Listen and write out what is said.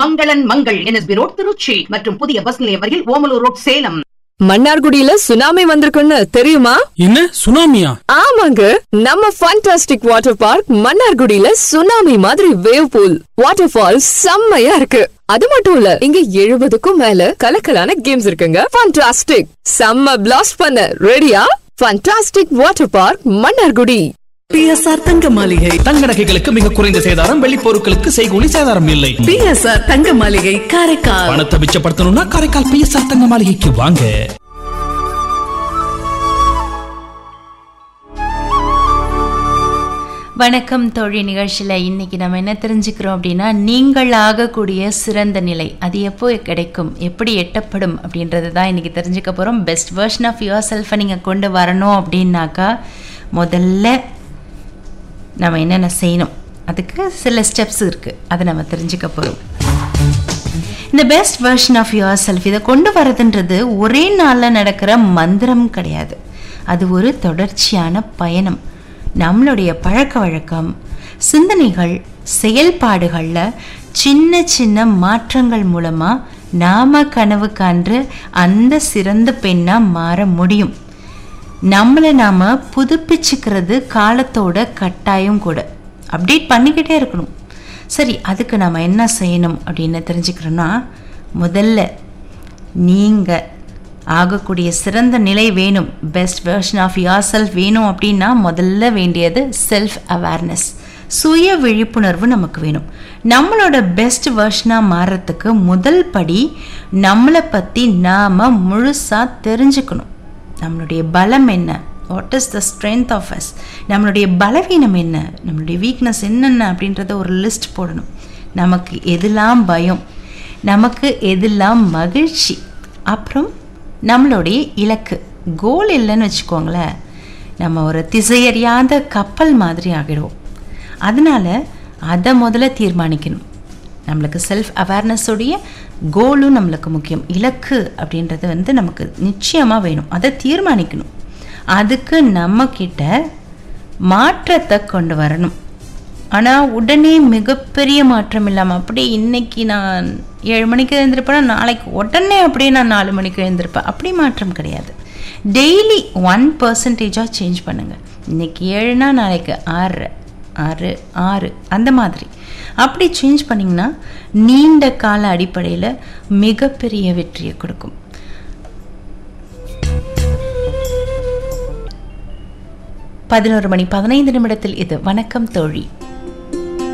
மங்களன் Mangal NSP road Trichy மற்றும் புதிய பஸ் நிலையம் வரையில் ஓமலூர் ரோட் சேலம் மன்னார்குடியில சுனாமி வந்திருக்குன்னு தெரியுமா என்ன சுனாமியா ஆமாங்க நம்ம ஃபண்டாஸ்டிக் வாட்டர் பார்க் மன்னார்குடியில சுனாமி மாதிரி வேவ் பூல் வாட்டர் ஃபால் செம்மையா இருக்கு அது மட்டும் இல்ல இங்க எழுபதுக்கும் மேல கலக்கலான கேம்ஸ் இருக்குங்க ஃபண்டாஸ்டிக் செம்ம பிளாஸ்ட் பண்ண ரெடியா fantastic water park Mannargudi BSR தங்க மாளிகை தங்க நகைகளுக்கு மிக குறைந்த சேதாரம் வெள்ளி பொருட்களுக்கு செய்கூலி சேதாரம் இல்லை பிஎஸ்ஆர் தங்க மாளிகை காரைக்கால் பணத்தை மிச்சப்படுத்தணும்னா காரைக்கால் பிஎஸ்ஆர் தங்க மாளிகைக்கு வாங்க வணக்கம் தோழி நிகழ்ச்சியில் இன்னைக்கு நம்ம என்ன தெரிஞ்சுக்கிறோம் அப்படின்னா நீங்கள் ஆகக்கூடிய சிறந்த நிலை அது எப்போ கிடைக்கும் எப்படி எட்டப்படும் அப்படின்றது தான் இன்னைக்கு தெரிஞ்சுக்க போகிறோம் பெஸ்ட் வெர்ஷன் ஆஃப் யுவர் செல்ஃபை நீங்கள் கொண்டு வரணும் அப்படின்னாக்கா முதல்ல நம்ம என்னென்ன செய்யணும் அதுக்கு சில ஸ்டெப்ஸ் இருக்குது அதை நம்ம தெரிஞ்சுக்க போகிறோம் இந்த best version of yourself இதை கொண்டு வரதுன்றது ஒரே நாளில் நடக்கிற மந்திரம் கிடையாது அது ஒரு தொடர்ச்சியான பயணம் நம்மளுடைய பழக்க வழக்கம் சிந்தனைகள் செயல்பாடுகளில் சின்ன சின்ன மாற்றங்கள் மூலமாக நாம கனவு காண்ற அந்த சிறந்த பெண்ணாக மாற முடியும் நம்மளை நாம் புதுப்பிச்சுக்கிறது காலத்தோட கட்டாயம் கூட அப்டேட் பண்ணிக்கிட்டே இருக்கணும் சரி அதுக்கு நம்ம என்ன செய்யணும் அப்படின்னு தெரிஞ்சுக்கிறோன்னா முதல்ல நீங்கள் ஆகக்கூடிய சிறந்த நிலை வேணும் best version of yourself வேணும் அப்படின்னா முதல்ல வேண்டியது செல்ஃப் அவேர்னஸ் சுய விழிப்புணர்வு நமக்கு வேணும் நம்மளோட பெஸ்ட் வெர்ஷனாக மாறுறதுக்கு முதல் படி நம்மளை பற்றி நாம் முழுசாக தெரிஞ்சுக்கணும் நம்மளுடைய பலம் என்ன what is the strength of us நம்மளுடைய பலவீனம் என்ன நம்மளுடைய வீக்னஸ் என்னென்ன அப்படின்றத ஒரு லிஸ்ட் போடணும் நமக்கு எதெல்லாம் பயம் நமக்கு எதெல்லாம் மகிழ்ச்சி அப்புறம் நம்மளுடைய இலக்கு கோல் இல்லைன்னு வச்சுக்கோங்களேன் நம்ம ஒரு திசையறியாத கப்பல் மாதிரி ஆகிடுவோம் அதனால் அதை முதல்ல தீர்மானிக்கணும் நம்மளுக்கு செல்ஃப் அவேர்னஸோடைய கோலும் நம்மளுக்கு முக்கியம் இலக்கு அப்படின்றது வந்து நமக்கு நிச்சயமாக வேணும் அதை தீர்மானிக்கணும் அதுக்கு நம்மக்கிட்ட மாற்றத்தை கொண்டு வரணும் ஆனால் உடனே மிகப்பெரிய மாற்றம் இல்லாமல் அப்படியே இன்னைக்கு நான் ஏழு மணிக்கு எழுந்திருப்பேன்னா நாளைக்கு உடனே அப்படியே நான் நாலு மணிக்கு எழுந்திருப்பேன் அப்படி மாற்றம் கிடையாது டெய்லி ஒன் பர்சன்டேஜாக சேஞ்ச் பண்ணுங்கள் இன்னைக்கு ஏழுனா நாளைக்கு ஆறு ஆறு ஆறு அந்த மாதிரி அப்படி சேஞ்ச் பண்ணிங்கன்னா நீண்ட கால அடிப்படையில் மிகப்பெரிய வெற்றியை கொடுக்கும் பதினோரு மணி பதினைந்து நிமிடத்தில் இது வணக்கம் தோழி